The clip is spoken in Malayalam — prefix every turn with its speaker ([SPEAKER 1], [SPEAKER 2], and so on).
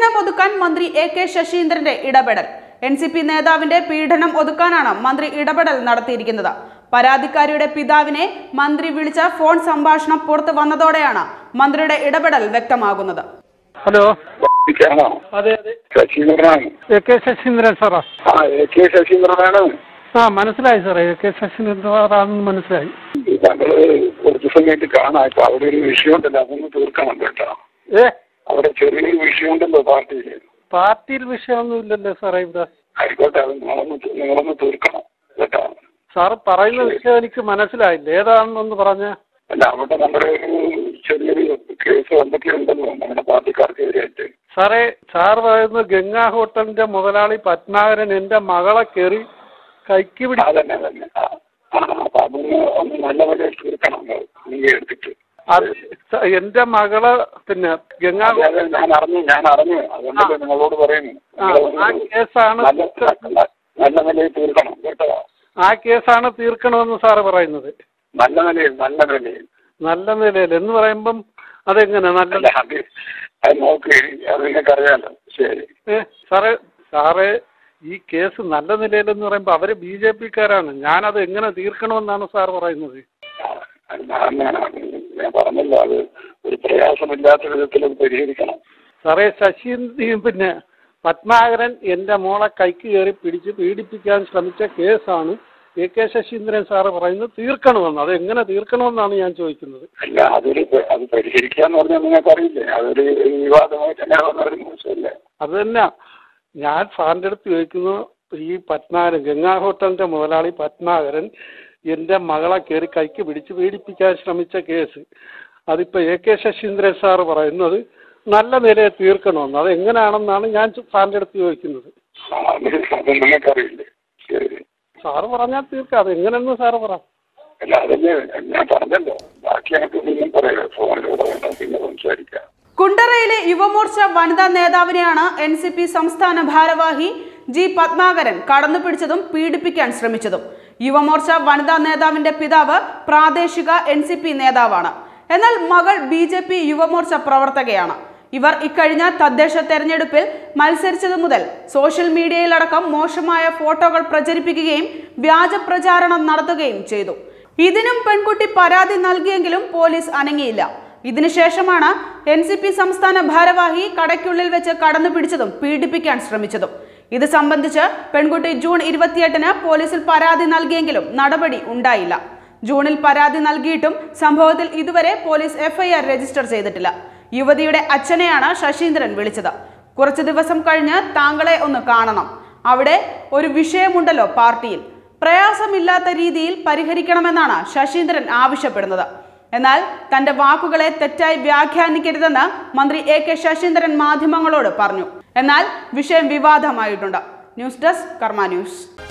[SPEAKER 1] പീഡനം ഒതുക്കാൻ മന്ത്രി എ കെ ശശീന്ദ്രന്റെ ഇടപെടൽ എൻ സി പി നേതാവിന്റെ പീഡനം ഒതുക്കാനാണ് മന്ത്രി ഇടപെടൽ നടത്തിയിരിക്കുന്നത് പരാതിക്കാരിയുടെ പിതാവിനെ മന്ത്രി വിളിച്ച ഫോൺ സംഭാഷണം പുറത്തു വന്നതോടെയാണ് മന്ത്രിയുടെ ഇടപെടൽ വ്യക്തമാകുന്നത്
[SPEAKER 2] ഹലോ
[SPEAKER 3] ആണോ
[SPEAKER 2] അതെ അതെ
[SPEAKER 3] ശശീന്ദ്രനാണ്
[SPEAKER 2] എ കെ ശശീന്ദ്രൻ സാറാ
[SPEAKER 3] ആ എ കെ ശശീന്ദ്രനാണ്
[SPEAKER 2] ആ മനസ്സിലായി സാറേ എ കെ ശശീന്ദ്രൻ സാറാണെന്ന് മനസ്സിലായി
[SPEAKER 3] താങ്കള് കുറച്ച് സമയത്ത് കാണാം ഇപ്പൊ അവിടെ ഒരു വിഷയമുണ്ടല്ലോ അതൊന്ന് തീർക്കണം കേട്ടോ
[SPEAKER 2] ഏ
[SPEAKER 3] അവിടെ ചെറിയൊരു വിഷയമുണ്ടല്ലോ പാർട്ടിയിൽ
[SPEAKER 2] പാർട്ടിയിൽ വിഷയമൊന്നും ഇല്ലല്ലോ സാറേ ഇവിടെ
[SPEAKER 3] ആയിക്കോട്ടെ അത് നിങ്ങളൊന്ന് തി- നിങ്ങളൊന്ന് തീർക്കണം കേട്ടോ
[SPEAKER 2] സാറ് പറയുന്ന വിഷയം എനിക്ക് മനസ്സിലായില്ല ഏതാണെന്നൊന്ന് പറഞ്ഞ
[SPEAKER 3] അല്ല അവിടെ നമ്മുടെ ഒരു ചെറിയൊരു കേസ് എന്തൊക്കെ ഉണ്ടല്ലോ നമ്മുടെ പാർട്ടിക്കാർക്കെതിരായിട്ട്
[SPEAKER 2] സാറേ സാർ പറയുന്ന ഗംഗാ ഹോട്ടലിന്റെ മുതലാളി പത്മാകരൻ എന്റെ മകളെ കയറി കൈക്ക് പിടി
[SPEAKER 3] അതന്നെ അതന്നെ ആ ആ, അപ്പൊ അതൊന്ന് ഒന്ന് നല്ല നിലയിൽ തീർക്കണം നീ എടുത്തിട്ട്
[SPEAKER 2] അത് സ- എന്റെ മകള് പിന്നെ ഗംഗാ
[SPEAKER 3] അതെ അതെ ഞാൻ അറിഞ്ഞു ഞാൻ അറിഞ്ഞു അതുകൊണ്ടല്ലേ നിങ്ങളോട് പറയുന്നു
[SPEAKER 2] ആ, ആ കേസാണ്
[SPEAKER 3] നല്ല നല്ല- നല്ല നിലയിൽ തീർക്കണം കേട്ടോ
[SPEAKER 2] ആ കേസാണ് തീർക്കണമെന്ന് സാറ് പറയുന്നത്
[SPEAKER 3] നല്ല നിലയിൽ നല്ല നിലയിൽ
[SPEAKER 2] നല്ല നിലയിൽ എന്ന് പറയുമ്പം അതെങ്ങനെ നല്ല
[SPEAKER 3] അല്ല അത് അത് നോക്ക് അത് നിങ്ങൾക്കറിയാലോ ശരി
[SPEAKER 2] ഏ, സാറേ സാറേ ഈ കേസ് നല്ല നിലയിലെന്ന് പറയുമ്പോൾ അവര് ബി ജെ പിക്കാരാണ് ഞാനത് എങ്ങനെ തീർക്കണമെന്നാണ് സാർ പറയുന്നത്
[SPEAKER 3] ആ, അത് ഞാൻ ഞാൻ പറഞ്ഞല്ലോ അത് ഒരു പ്രയാസമില്ലാത്ത വിധത്തിൽ അത് പരിഹരിക്കണം
[SPEAKER 2] സാറേ ശശീന്ദ്രയും പിന്നെ പത്മാകരൻ എൻ്റെ മോളെ കൈക്ക് കയറി പിടിച്ച് പീഡിപ്പിക്കാൻ ശ്രമിച്ച കേസാണ് എ കെ ശശീന്ദ്രൻ സാറ് പറയുന്നത് തീർക്കണമെന്ന് അത് എങ്ങനെ തീർക്കണമെന്നാണ് ഞാൻ ചോദിക്കുന്നത്
[SPEAKER 3] അല്ല അതൊരു പ- അത് പരിഹരിക്കാന്ന് പറഞ്ഞാൽ നിങ്ങൾക്ക് അറിയില്ലേ അതൊരു വിവാദമായിട്ട് തന്നെ വന്നൊരു മോശമല്ലേ
[SPEAKER 2] അത് തന്നെ ഞാൻ സാറിൻ്റെ അടുത്ത് ചോദിക്കുന്നു ഈ പത്മാകരൻ ഗംഗാ ഹോട്ടലിന്റെ മുതലാളി പത്മാകരൻ എൻ്റെ മകളെ കയറി കൈക്ക് പിടിച്ച് പീഡിപ്പിക്കാൻ ശ്രമിച്ച കേസ് അതിപ്പോൾ എ കെ ശശീന്ദ്രൻ സാറ് പറയുന്നത് നല്ല നിലയെ തീർക്കണമെന്ന് അത് എങ്ങനെയാണെന്നാണ് ഞാൻ സാറിൻ്റെ അടുത്ത് ചോദിക്കുന്നത്
[SPEAKER 3] ആ, അത് അത് നിങ്ങൾക്കറിയില്ലേ ശരി
[SPEAKER 2] സാറ് പറഞ്ഞാൽ തീർക്കാം അത് എങ്ങനെയെന്ന് സാറ് പറ
[SPEAKER 3] അല്ല അതല്ലേ ഞാൻ പറഞ്ഞല്ലോ ബാക്കി എനിക്ക് പിന്നെ പറയാം ഫോണിലൂടെ വേണം പിന്നെ സംസാരിക്കാം
[SPEAKER 1] കുണ്ടറയിലെ യുവമോർച്ച വനിതാ നേതാവിനെയാണ് എൻ സി പി സംസ്ഥാന ഭാരവാഹി ജി പത്മാകരൻ കടന്നുപിടിച്ചതും പീഡിപ്പിക്കാൻ ശ്രമിച്ചതും യുവമോർച്ച വനിതാ നേതാവിന്റെ പിതാവ് പ്രാദേശിക എൻ സി പി നേതാവാണ് എന്നാൽ മകൾ ബി ജെ പി യുവമോർച്ച പ്രവർത്തകയാണ് ഇവർ ഇക്കഴിഞ്ഞ തദ്ദേശ തെരഞ്ഞെടുപ്പിൽ മത്സരിച്ചതു മുതൽ സോഷ്യൽ മീഡിയയിലടക്കം മോശമായ ഫോട്ടോകൾ പ്രചരിപ്പിക്കുകയും വ്യാജ പ്രചാരണം നടത്തുകയും ചെയ്തു ഇതിനും പെൺകുട്ടി പരാതി നൽകിയെങ്കിലും പോലീസ് അനങ്ങിയില്ല ഇതിനുശേഷമാണ് എൻ സി പി സംസ്ഥാന ഭാരവാഹി കടയ്ക്കുള്ളിൽ വെച്ച് കടന്നു പിടിച്ചതും പീഡിപ്പിക്കാൻ ശ്രമിച്ചതും ഇത് സംബന്ധിച്ച് പെൺകുട്ടി ജൂൺ ഇരുപത്തിയെട്ടിന് പോലീസിൽ പരാതി നൽകിയെങ്കിലും നടപടി ഉണ്ടായില്ല ജൂണിൽ പരാതി നൽകിയിട്ടും സംഭവത്തിൽ ഇതുവരെ പോലീസ് എഫ്ഐആർ രജിസ്റ്റർ ചെയ്തിട്ടില്ല യുവതിയുടെ അച്ഛനെയാണ് ശശീന്ദ്രൻ വിളിച്ചത് കുറച്ചു ദിവസം കഴിഞ്ഞ് താങ്കളെ ഒന്ന് കാണണം അവിടെ ഒരു വിഷയമുണ്ടല്ലോ പാർട്ടിയിൽ പ്രയാസമില്ലാത്ത രീതിയിൽ പരിഹരിക്കണമെന്നാണ് ശശീന്ദ്രൻ ആവശ്യപ്പെടുന്നത് എന്നാൽ തന്റെ വാക്കുകളെ തെറ്റായി വ്യാഖ്യാനിക്കരുതെന്ന് മന്ത്രി എ കെ ശശീന്ദ്രൻ മാധ്യമങ്ങളോട് പറഞ്ഞു എന്നാൽ വിഷയം വിവാദമായിട്ടുണ്ട് ന്യൂസ് ഡെസ്ക് കർമ്മ ന്യൂസ്